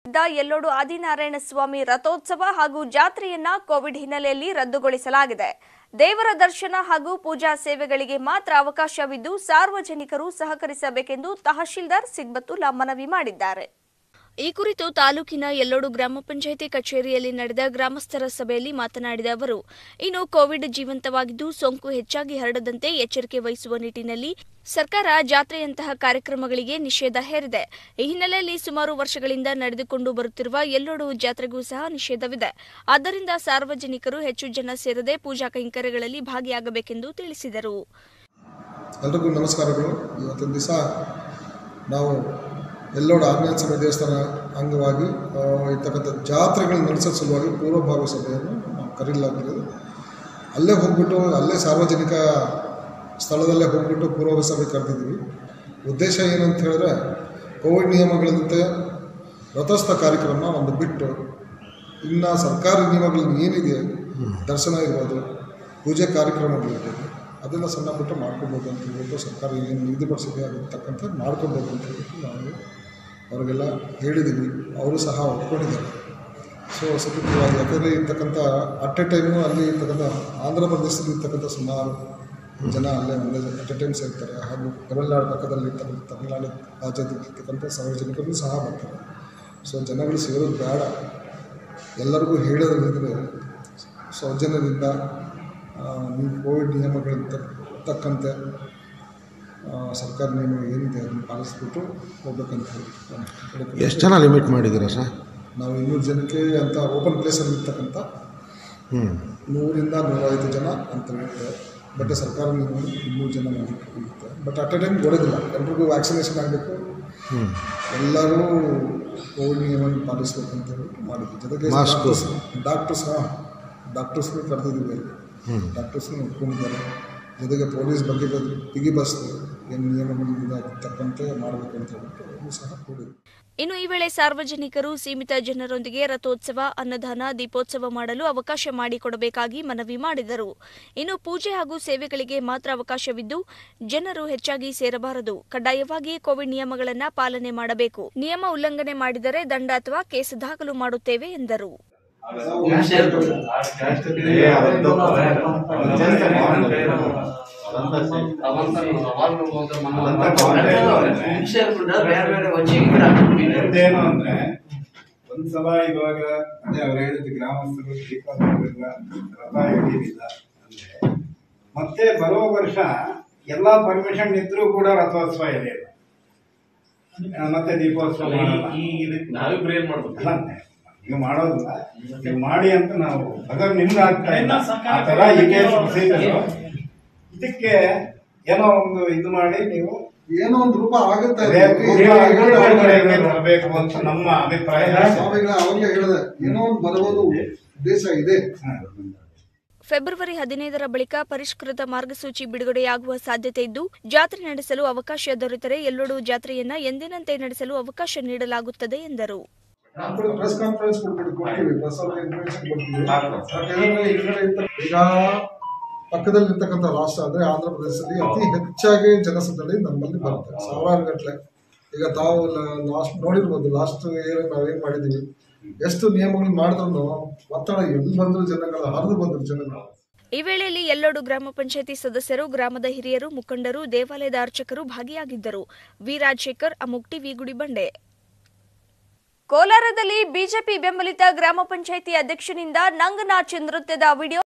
ಇದ್ದ ಎಲ್ಲೋಡು ಆದಿನಾರಾಯಣ ಸ್ವಾಮಿ ರಥೋತ್ಸವ ಹಾಗೂ ಜಾತ್ರೆಯನ್ನ ಕೋವಿಡ್ ಹಿನ್ನೆಲೆಯಲ್ಲಿ ರದ್ದುಗೊಳಿಸಲಾಗಿದೆ ದೇವರ ದರ್ಶನ ಹಾಗೂ ಪೂಜಾ ಸೇವೆಗಳಿಗೆ ಮಾತ್ರ ಅವಕಾಶವಿದ್ದು ಸಾರ್ವಜನಿಕರು ಸಹಕರಿಸಬೇಕೆಂದು ತಹಶೀಲ್ದಾರ್ ಸಿಗ್ಬತ್ತುಲ್ಲಾ ಮನವಿ ಮಾಡಿದ್ದಾರೆ ಈ ಕುರಿತು ತಾಲೂಕಿನ ಎಲ್ಲೋಡು ಗ್ರಾಮ ಪಂಚಾಯಿತಿ ಕಚೇರಿಯಲ್ಲಿ ನಡೆದ ಗ್ರಾಮಸ್ಥರ ಸಭೆಯಲ್ಲಿ ಮಾತನಾಡಿದ ಅವರು ಇನ್ನು ಕೋವಿಡ್ ಜೀವಂತವಾಗಿದ್ದು ಸೋಂಕು ಹೆಚ್ಚಾಗಿ ಹರಡದಂತೆ ಎಚ್ಚರಿಕೆ ವಹಿಸುವ ನಿಟ್ಟಿನಲ್ಲಿ ಸರ್ಕಾರ ಜಾತ್ರೆಯಂತಹ ಕಾರ್ಯಕ್ರಮಗಳಿಗೆ ನಿಷೇಧ ಹೇರಿದೆ ಈ ಹಿನ್ನೆಲೆಯಲ್ಲಿ ಸುಮಾರು ವರ್ಷಗಳಿಂದ ನಡೆದುಕೊಂಡು ಬರುತ್ತಿರುವ ಎಲ್ಲೋಡು ಜಾತ್ರೆಗೂ ಸಹ ನಿಷೇಧವಿದೆ ಆದ್ದರಿಂದ ಸಾರ್ವಜನಿಕರು ಹೆಚ್ಚು ಜನ ಸೇರದೆ ಪೂಜಾ ಕೈಂಕರ್ಯಗಳಲ್ಲಿ ಭಾಗಿಯಾಗಬೇಕೆಂದು ತಿಳಿಸಿದರು ಎಲ್ರಿಗೂ ನಮಸ್ಕಾರಗಳು ಇವತ್ತಿನ ದಿವಸ ನಾವು ಎಲ್ಲೋಡು ಆಂಜನೇಯ ಸ್ವಾಮಿ ದೇವಸ್ಥಾನ ಅಂಗವಾಗಿ ಆ, ಇರ್ತಕ್ಕಂಥ ಜಾತ್ರೆಗಳನ್ನ ನಡೆಸೋ ಸಲುವಾಗಿ ಪೂರ್ವಭಾವಿ ಸಭೆಯನ್ನು ನಾವು ಕರೀಲಾಗಿರೋದು ಅಲ್ಲೇ ಹೋಗ್ಬಿಟ್ಟು ಅಲ್ಲೇ ಸಾರ್ವಜನಿಕ ಸ್ಥಳದಲ್ಲೇ ಹೋಗ್ಬಿಟ್ಟು ಪೂರ್ವಭಾವಿ ಸಭೆ ಕರೆದಿದ್ದೀವಿ ಉದ್ದೇಶ ಏನಂತ ಹೇಳಿದ್ರೆ ಕೋವಿಡ್ ನಿಯಮಗಳಂತೆ ರಥೋತ್ಸವ ಕಾರ್ಯಕ್ರಮ ಒಂದು ಬಿಟ್ಟು ಇನ್ನು ಸರ್ಕಾರಿ ನಿಯಮಗಳು ಏನಿದೆ ದರ್ಶನ ಇರ್ಬೋದು ಪೂಜೆ ಕಾರ್ಯಕ್ರಮಗಳಿರ್ಬೋದು ಅದೆಲ್ಲ ಸಣ್ಣ ಪುಟ್ಟ ಮಾಡ್ಕೊಬೋದು ಅಂತ ಹೇಳ್ಬಿಟ್ಟು ಸರ್ಕಾರ ಏನು ನಿಗದಿಪಡಿಸಿದೆ ಅದಕ್ಕೆ ತಕ್ಕಂತೆ ಮಾಡ್ಕೊಬೋದು ಅಂತ ಹೇಳ್ಬಿಟ್ಟು ನಾವು ಅವ್ರಿಗೆಲ್ಲ ಹೇಳಿದ್ದೀವಿ ಅವರು ಸಹ ಒಪ್ಕೊಂಡಿದ್ದಾರೆ ಸೊ ಸತತವಾಗಿ ಯಾಕಂದರೆ ಇರ್ತಕ್ಕಂಥ ಅಟ್ ಎ ಟೈಮು ಅಲ್ಲಿ ಇರ್ತಕ್ಕಂಥ ಆಂಧ್ರ ಪ್ರದೇಶದಲ್ಲಿ ಇರ್ತಕ್ಕಂಥ ಸುಮಾರು ಜನ ಅಲ್ಲೇ ಒಂದೇ ಅಟ್ ಎ ಟೈಮ್ ಸೇರ್ತಾರೆ ಹಾಗೂ ತಮಿಳ್ನಾಡು ಪಕ್ಕದಲ್ಲಿ ಇರ್ತಕ್ಕಂಥ ತಮಿಳ್ನಾಡು ರಾಜ್ಯದಲ್ಲಿ ಇರ್ತಕ್ಕಂಥ ಸಾರ್ವಜನಿಕರು ಸಹ ಬರ್ತಾರೆ ಸೊ ಜನಗಳು ಸೇರೋದು ಬೇಡ ಎಲ್ಲರಿಗೂ ಹೇಳೋದ್ರಿದ್ರೆ ಸೌಜನ್ಯದಿಂದ ಆ, ನೀವು ಕೋವಿಡ್ ನಿಯಮಗಳಿಗೆ ತಕ್ಕಂತೆ ಆ, ಸರ್ಕಾರ ನಿಯಮ ಏನಿದೆ ಅದನ್ನು ಪಾಲಿಸ್ಬಿಟ್ಟು ಹೋಗ್ಬೇಕಂತ ಹೇಳಿ ನಾನು ಕೇಳ್ಕೊಳ್ತೀನಿ. ಎಷ್ಟು ಜನ ಲಿಮಿಟ್ ಮಾಡಿದ್ದೀರಾ ಸರ್ ನಾವು ಇನ್ನೂರು ಜನಕ್ಕೆ ಅಂತ ಓಪನ್ ಪ್ಲೇಸಲ್ಲಿ ಇರ್ತಕ್ಕಂಥ ಹ್ಞೂ ನೂರಿಂದ ನೂರೈವತ್ತು ಜನ ಅಂತ ಹೇಳ್ತಾರೆ ಬಟ್ ಸರ್ಕಾರ ನಿಯಮ ಇನ್ನೂರು ಜನ ಮಾಡಲಿಕ್ಕೆ ಇರುತ್ತೆ ಬಟ್ ಅಟ್ ಎ ಟೈಮ್ ಕೊಡೋದಿಲ್ಲ ಎಲ್ರಿಗೂ ವ್ಯಾಕ್ಸಿನೇಷನ್ ಆಗಬೇಕು ಹ್ಞೂ ಎಲ್ಲರೂ ಕೋವಿಡ್ ನಿಯಮವನ್ನು ಪಾಲಿಸ್ಬೇಕು ಅಂತ ಹೇಳ್ಬಿಟ್ಟು ಮಾಡಿದ್ವಿ ಜೊತೆಗೆ Mask. ಡಾಕ್ಟರ್ಸ್ ಹಾಂ ಡಾಕ್ಟರ್ಸ್ಗೂ ಕರೆದಿದ್ದೀವಿ ಅಲ್ಲಿ ಹ್ಞೂ ಡಾಕ್ಟರ್ಸ್ನ ಒಪ್ಕೊಂಡಿದ್ದಾರೆ ಜೊತೆಗೆ ಪೊಲೀಸ್ ಬಗ್ಗೆ ಬಂದು ಬಿಗಿ ಬಸ್ ಏನು ನಿಯಮಗಳಿಂದ ಅದಕ್ಕೆ ತಕ್ಕಂತೆ ಮಾಡಬೇಕು ಅಂತ ಹೇಳ್ಬಿಟ್ಟು ಅವರು ಸಹ ಕೂಡಿದ್ರು ಇನ್ನು ಈ ವೇಳೆ ಸಾರ್ವಜನಿಕರು ಸೀಮಿತ ಜನರೊಂದಿಗೆ ರಥೋತ್ಸವ ಅನ್ನದಾನ ದೀಪೋತ್ಸವ ಮಾಡಲು ಅವಕಾಶ ಮಾಡಿಕೊಡಬೇಕಾಗಿ ಮನವಿ ಮಾಡಿದರು ಇನ್ನು ಪೂಜೆ ಹಾಗೂ ಸೇವೆಗಳಿಗೆ ಮಾತ್ರ ಅವಕಾಶವಿದ್ದು ಜನರು ಹೆಚ್ಚಾಗಿ ಸೇರಬಾರದು ಕಡ್ಡಾಯವಾಗಿ ಕೋವಿಡ್ ನಿಯಮಗಳನ್ನು ಪಾಲನೆ ಮಾಡಬೇಕು ನಿಯಮ ಉಲ್ಲಂಘನೆ ಮಾಡಿದರೆ ದಂಡ ಅಥವಾ ಕೇಸ್ ದಾಖಲು ಮಾಡುತ್ತೇವೆ ಎಂದರು ಬೇರೆ ಬೇರೆ వచ్చి ಇನ್ನೊಂದೇನು ಅಂದ್ರೆ ಒಂದ್ಸಲ ಇವಾಗ ಅದೇ ಅವ್ರು ಹೇಳಿದ ಗ್ರಾಮಸ್ಥರು ದೀಪಾವಳಿಲ್ಲ ರಥ ಹಿಡಿಯೋದಿಲ್ಲ ಅಂದ್ರೆ ಮತ್ತೆ ಬರೋ ವರ್ಷ ಎಲ್ಲಾ ಪರ್ಮಿಷನ್ ಇದ್ರೂ ಕೂಡ ರಥೋತ್ಸವ ಎಳೆಯಲ್ಲ ಆ, ಮತ್ತೆ ದೀಪೋತ್ಸವ ಮಾಡಲ್ಲ ಈ ಇದಕ್ಕೆ ನಾವೇ ಪ್ರೇರ್ ಮಾಡ್ಬೇಕು ಅಲ್ಲ, ನೀವು ಮಾಡೋದಿಲ್ಲ ನೀವು ಮಾಡಿ ಅಂತ ನಾವು ಅದ್ರ ನಿಮ್ಗೆ ಆಗ್ತಾ ಇಲ್ಲ ಆ ತರ ಇದೆ ಪ್ರೊಸೀಜರ್ ಇದಕ್ಕೆ ಏನೋ ಒಂದು ಇದು ಮಾಡಿ ನೀವು ಏನೋ ಒಂದು ರೂಪ ಆಗುತ್ತೆ ಅದೇ ರೂಪಾಂತರಕ್ಕೆ ಬರಬೇಕು ಅಂತ ನಮ್ಮ ಅಭಿಪ್ರಾಯ ಸ್ವಾಮಿಗಳ ಅವಾಗಲೇ ಹೇಳಿದೆ ಏನೋ ಒಂದು ಬರಬಹುದು ಉದ್ದೇಶ ಇದೆ ಫೆಬ್ರವರಿ ಹದಿನೈದರ ಬಳಿಕ ಪರಿಷ್ಕೃತ ಮಾರ್ಗಸೂಚಿ ಬಿಡುಗಡೆಯಾಗುವ ಸಾಧ್ಯತೆ ಇದ್ದು ಜಾತ್ರೆ ನಡೆಸಲು ಅವಕಾಶ ದೊರೆತರೆ ಎಲ್ಲೋಡು ಜಾತ್ರೆಯನ್ನ ಎಂದಿನಂತೆ ನಡೆಸಲು ಅವಕಾಶ ನೀಡಲಾಗುತ್ತದೆ ಎಂದರು ಪ್ರೆಸ್ ಕಾನ್ಫರೆನ್ಸ್ ಕೊಟ್ಬಿಟ್ಟು ಕೊಡ್ತೀವಿ ಪ್ರೆಸ್ ಅವ್ರಿಗೆ ಇನ್ಫಾರ್ಮೇಶನ್ ಕೊಡ್ತೀವಿ ಬಟ್ ಏನಂದ್ರೆ ಈ ಕಡೆ ಇರ್ತ- ಈಗ ಪಕ್ಕದಲ್ಲಿ ಇರ್ತಕ್ಕಂಥ ರಾಷ್ಟ್ರ ಅಂದ್ರೆ ಆಂಧ್ರ ಪ್ರದೇಶದಲ್ಲಿ ಅತಿ ಹೆಚ್ಚಾಗಿ ಜನಸಂದಣಿ ನಮ್ಮಲ್ಲಿ ಬರುತ್ತೆ ಸಾವಿರಾರು ಗಟ್ಟಲೆ ಈಗ ತಾವು ಲಾಸ್ಟ್ ನೋಡಿರ್ಬೋದು ಲಾಸ್ಟ್ ಇಯರ್ ನಾವೇನ್ ಮಾಡಿದೀವಿ ಎಷ್ಟು ನಿಯಮಗಳು ಮಾಡಿದ್ರು ಒತ್ತಡ ಎಲ್ಲಿ ಬಂದ್ರು ಜನಗಳ ಹರಿದು ಬಂದ್ರು ಜನಗಳು ಈ ವೇಳೆಯಲ್ಲಿ ಎಲ್ಲೋಡು ಗ್ರಾಮ ಪಂಚಾಯಿತಿ ಸದಸ್ಯರು ಗ್ರಾಮದ ಹಿರಿಯರು ಮುಖಂಡರು ದೇವಾಲಯದ ಅರ್ಚಕರು ಭಾಗಿಯಾಗಿದ್ದರು ವಿ ರಾಜಶೇಖರ್ ಅಮುಕ್ ಟಿವಿ ಗುಡಿಬಂಡೆ ಕೋಲಾರದಲ್ಲಿ ಬಿಜೆಪಿ ಬೆಂಬಲಿತ ಗ್ರಾಮ ಪಂಚಾಯಿತಿ ಅಧ್ಯಕ್ಷನಿಂದ ನಂಗ್ ನಾಚ್ ನೃತ್ಯದ ವಿಡಿಯೋ